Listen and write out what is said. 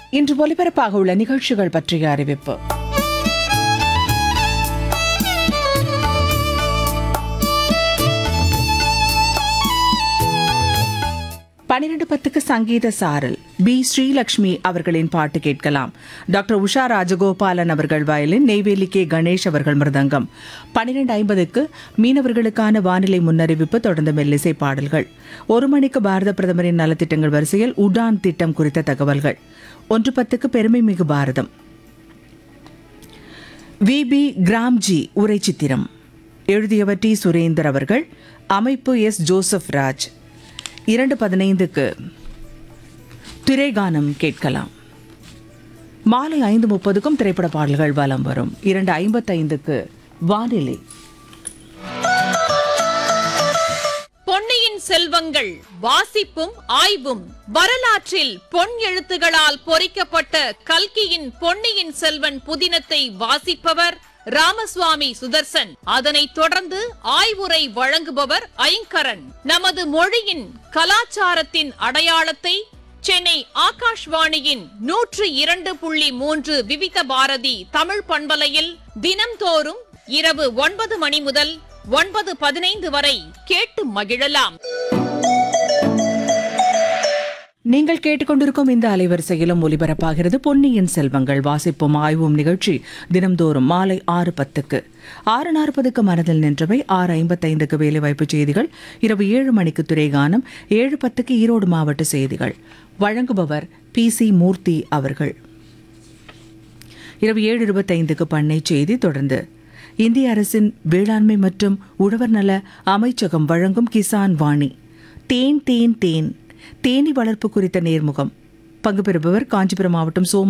இன்று ஒலிபரப்பாக உள்ள நிகழ்ச்சிகள் பற்றிய அறிவிப்பு பன்னிரண்டு பத்துக்கு சங்கீத சாரல் பி ஸ்ரீலக்ஷ்மி அவர்களின் பாட்டு கேட்கலாம் டாக்டர் உஷா ராஜகோபாலன் அவர்கள் வயலின் நெய்வேலி கே கணேஷ் அவர்கள் மிருதங்கம் பன்னிரண்டு ஐம்பதுக்கு மீனவர்களுக்கான வானிலை முன்னறிவிப்பு தொடர்ந்து மெல்லிசை பாடல்கள் ஒரு மணிக்கு பாரத பிரதமரின் நலத்திட்டங்கள் வரிசையில் உடான் திட்டம் குறித்த தகவல்கள் ஒன்று பத்துக்கு பெருமை மிகு பாரதம் வி பி கிராம்ஜி உரை சித்திரம் எழுதியவர் டி சுரேந்தர் அவர்கள் அமைப்பு எஸ் ஜோசப் ராஜ் இரண்டு பதினைந்துக்கு திரைகானம் கேட்கலாம் மாலை ஐந்து முப்பதுக்கும் திரைப்பட பாடல்கள் வலம் வரும் இரண்டு ஐம்பத்தைந்துக்கு வானிலை பொன்னியின் செல்வங்கள் வாசிப்பும் ஆய்வும் வரலாற்றில் பொன் எழுத்துகளால் பொறிக்கப்பட்ட கல்கியின் பொன்னியின் செல்வன் புதினத்தை வாசிப்பவர் ராமசுவாமி சுதர்சன் அதனைத் தொடர்ந்து ஆய்வுரை வழங்குபவர் ஐங்கரன் நமது மொழியின் கலாச்சாரத்தின் அடையாளத்தை சென்னை ஆகாஷ்வாணியின் நூற்று இரண்டு புள்ளி மூன்று விவித பாரதி தமிழ் பண்பலையில் தினம்தோறும் இரவு ஒன்பது மணி முதல் ஒன்பது பதினைந்து வரை கேட்டு மகிழலாம் நீங்கள் கேட்டுக்கொண்டிருக்கும் இந்த அலைவரிசையிலும் ஒலிபரப்பாகிறது பொன்னியின் செல்வங்கள் வாசிப்பும் ஆய்வும் நிகழ்ச்சி தினம்தோறும் மாலை ஆறு பத்துக்கு ஆறு நாற்பதுக்கு மனதில் நின்றவை ஆறு ஐம்பத்தைந்துக்கு வேலைவாய்ப்பு செய்திகள் இரவு ஏழு மணிக்கு துறைகானம் ஏழு பத்துக்கு ஈரோடு மாவட்ட செய்திகள் வழங்குபவர் பி சி மூர்த்தி அவர்கள் இரவு ஏழு இருபத்தைந்துக்கு பண்ணை செய்தி தொடர்ந்து இந்திய அரசின் வேளாண்மை மற்றும் உழவர் நல அமைச்சகம் வழங்கும் கிசான் வாணி தேன் தேன் தேன் தேனி வளர்ப்பு குறித்த நேர்முகம் பங்கு பெறுபவர் காஞ்சிபுரம் மாவட்டம் சோம